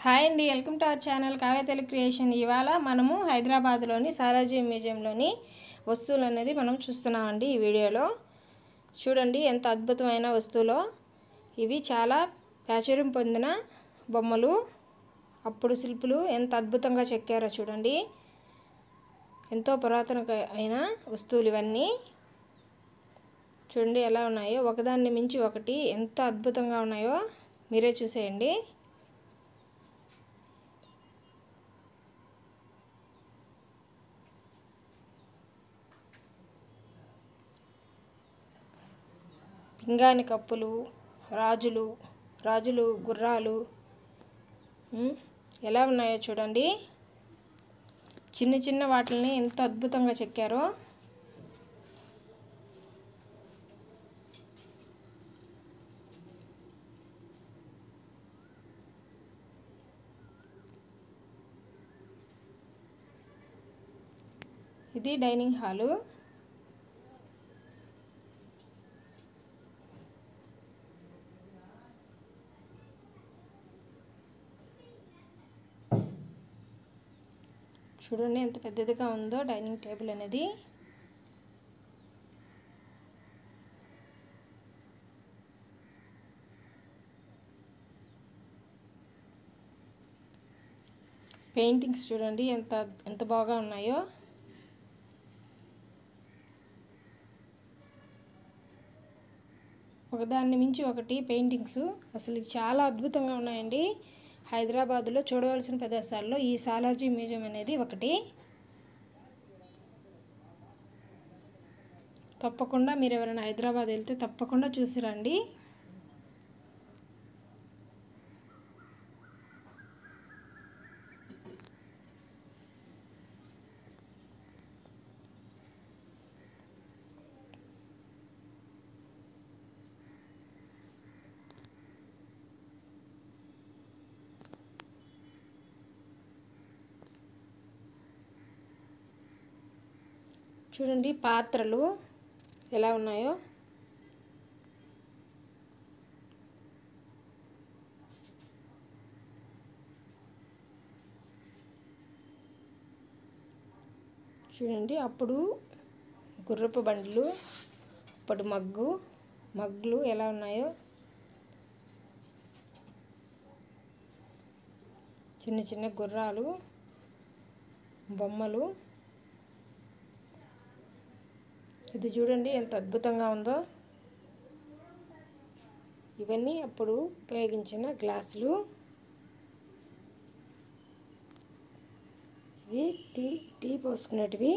hi అండి welcome to our channel Kavya Telugu creation ఇవాళ మనము హైదరాబాద్లోని సాలాజీ మ్యూజియంలోని వస్తువులు అనేది మనం చూస్తున్నామండి ఈ వీడియోలో చూడండి ఎంత అద్భుతమైన వస్తువులో ఇవి చాలా ప్రాచుర్యం పొందిన బొమ్మలు అప్పుడు శిల్పులు ఎంత అద్భుతంగా చెక్కారో చూడండి ఎంతో పురాతన అయిన వస్తువులు ఇవన్నీ చూడండి ఎలా ఉన్నాయో ఒకదాన్ని మించి ఒకటి ఎంత అద్భుతంగా ఉన్నాయో మీరే చూసేయండి పింగాణి కప్పులు రాజులు రాజులు గుర్రాలు ఉమ్, ఎలా ఉన్నాయో చూడండి చిన్న చిన్న వాటిని ఎంత అద్భుతంగా చెక్కారో ఇది డైనింగ్ హాలు చూడండి ఎంత పెద్దదిగా ఉందో డైనింగ్ టేబుల్ అనేది పెయింటింగ్స్ చూడండి ఎంత ఎంత బాగా ఉన్నాయో ఒకదాన్ని మించి ఒకటి పెయింటింగ్స్ అసలు చాలా అద్భుతంగా ఉన్నాయండి హైదరాబాద్లో చూడవలసిన ప్రదేశాల్లో ఈ సాలార్జీ మ్యూజియం అనేది ఒకటి తప్పకుండా మీరు ఎవరైనా హైదరాబాద్ వెళ్తే తప్పకుండా చూసి రండి చూడండి పాత్రలు ఎలా ఉన్నాయో చూడండి అప్పుడు గుర్రపు బండ్లు అప్పుడు మగ్గు మగ్గులు ఎలా ఉన్నాయో చిన్న చిన్న గుర్రాలు బొమ్మలు ఇది చూడండి ఎంత అద్భుతంగా ఉందో ఇవన్నీ అప్పుడు ఉపయోగించిన గ్లాసులు ఇవి టీ టీ పోసుకునేటివి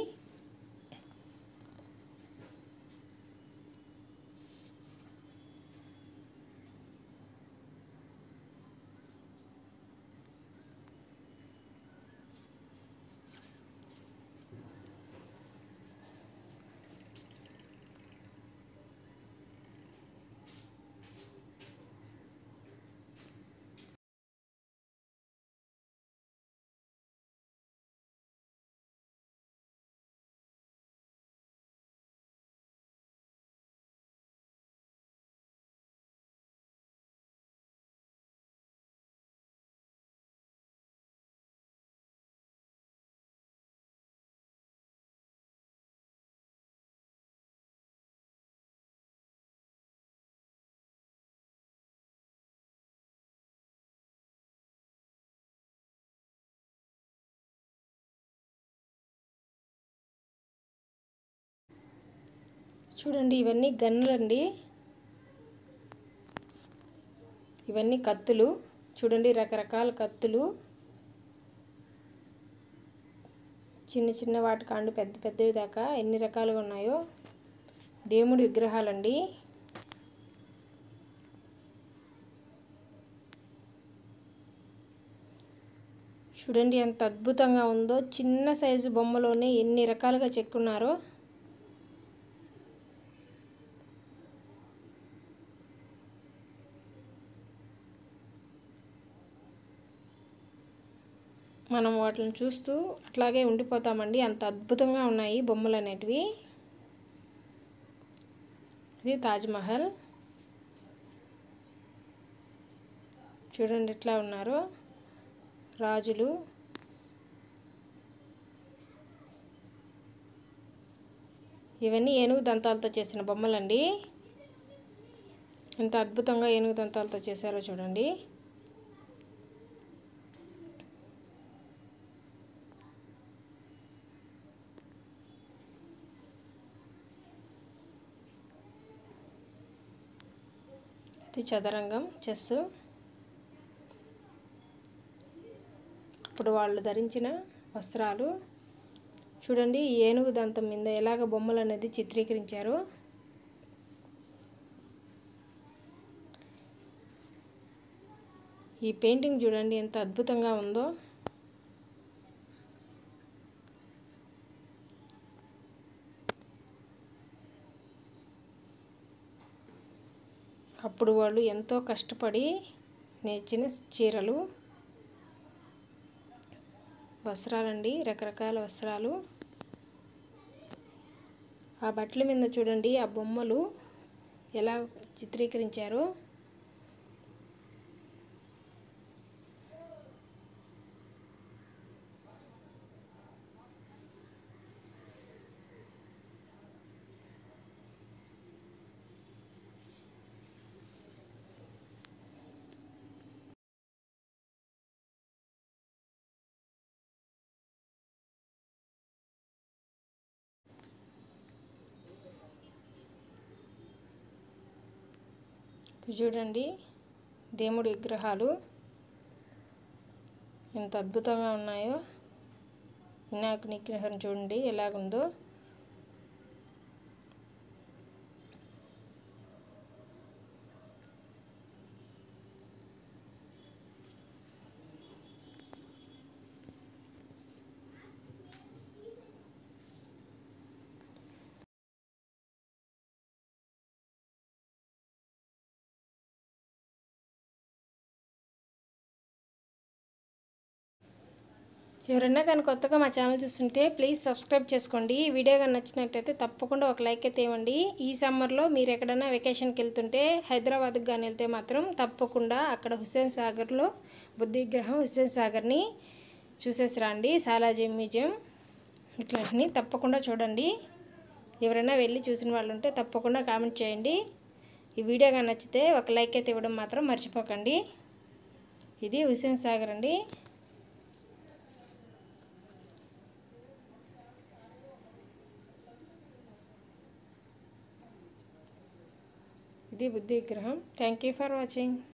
చూడండి ఇవన్నీ గన్నులండి ఇవన్నీ కత్తులు చూడండి రకరకాల కత్తులు చిన్న చిన్న వాటి కాండు పెద్ద పెద్దవి దాకా ఎన్ని రకాలుగా ఉన్నాయో దేవుడి విగ్రహాలండి చూడండి ఎంత అద్భుతంగా ఉందో చిన్న సైజు బొమ్మలోనే ఎన్ని రకాలుగా చెక్కున్నారో మనం వాటిని చూస్తూ అట్లాగే ఉండిపోతామండి అంత అద్భుతంగా ఉన్నాయి బొమ్మలు అనేటివి ఇది తాజ్మహల్ చూడండి ఎట్లా ఉన్నారో రాజులు ఇవన్నీ ఏనుగు దంతాలతో చేసిన బొమ్మలండి ఎంత అద్భుతంగా ఏనుగు దంతాలతో చేశారో చూడండి ఇది చదరంగం చెస్ ఇప్పుడు వాళ్ళు ధరించిన వస్త్రాలు చూడండి ఈ ఏనుగు దంతం మీద ఎలాగ బొమ్మలు అనేది చిత్రీకరించారు ఈ పెయింటింగ్ చూడండి ఎంత అద్భుతంగా ఉందో అప్పుడు వాళ్ళు ఎంతో కష్టపడి నేర్చిన చీరలు వస్త్రాలండి రకరకాల వస్త్రాలు ఆ బట్టల మీద చూడండి ఆ బొమ్మలు ఎలా చిత్రీకరించారో చూడండి దేవుడి విగ్రహాలు ఎంత అద్భుతంగా ఉన్నాయో వినాయకుని విగ్రహం చూడండి ఎలాగుందో ఎవరైనా కానీ కొత్తగా మా ఛానల్ చూస్తుంటే ప్లీజ్ సబ్స్క్రైబ్ చేసుకోండి ఈ వీడియో కానీ నచ్చినట్టయితే తప్పకుండా ఒక లైక్ అయితే ఇవ్వండి ఈ సమ్మర్లో మీరు ఎక్కడైనా వెకేషన్కి వెళ్తుంటే హైదరాబాద్కి కానీ వెళ్తే మాత్రం తప్పకుండా అక్కడ హుస్సేన్ సాగర్లో బుద్ధ విగ్రహం హుస్సేన్ సాగర్ని చూసేసి రండి సాలాజీ మ్యూజియం ఇట్లాంటిని తప్పకుండా చూడండి ఎవరైనా వెళ్ళి చూసిన వాళ్ళు ఉంటే తప్పకుండా కామెంట్ చేయండి ఈ వీడియో కానీ నచ్చితే ఒక లైక్ అయితే ఇవ్వడం మాత్రం మర్చిపోకండి ఇది హుస్సేన్ సాగర్ అండి ఇది బుద్ధి విగ్రహం థ్యాంక్ యూ ఫర్ వాచింగ్